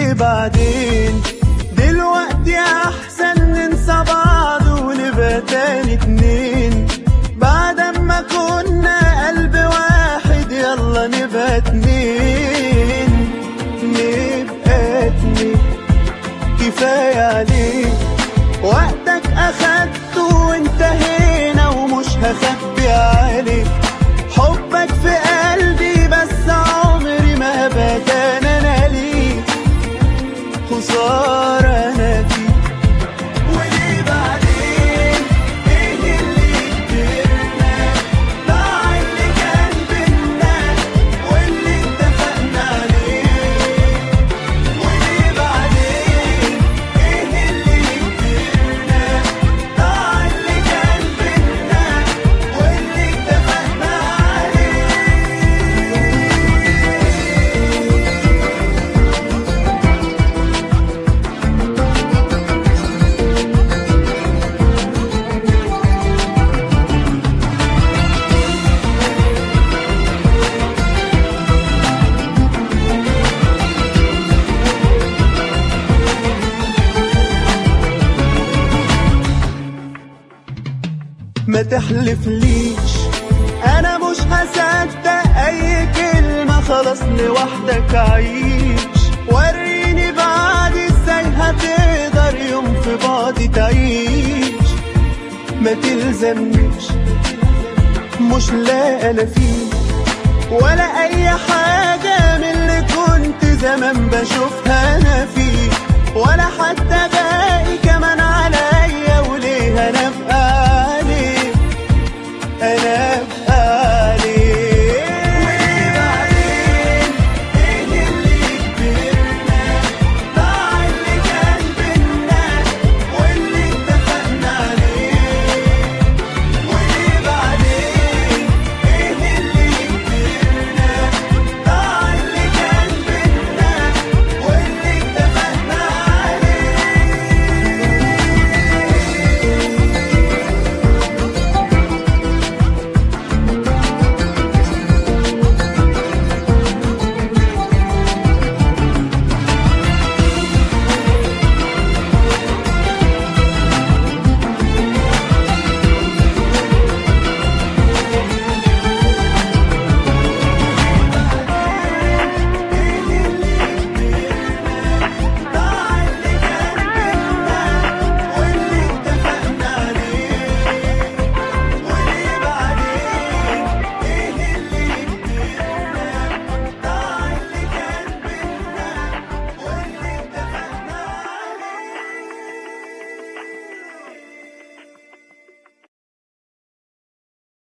وليه بعدين دلوقتي احسن ننسى بعض ونبقى تاني اتنين بعد ما كنا قلب واحد يلا نبقى اتنين نبقى اتنين كفاية عليك وقتك أخدته وانتهينا ومش هخبي عليك حبك في قلبي بس عمري ما بدان أنا ليك خسارة أنا فيك وليه بعدين إيه اللي كبرنا ضاع اللي كان بينا واللي اتفقنا عليه وليه بعدين ايه اللي كبرنا ضاع اللي كان بينا واللي اتفقنا عليه ما تحلفليش انا مش هصدق اي كلمة خلاص لوحدك عيش وريني بعد ازاي هتقدر يوم في بعض تعيش ما تلزمنيش مش لا انا فيه ولا اي حاجة من اللي كنت زمان بشوفها انا فيه ولا حتى باقي كمان على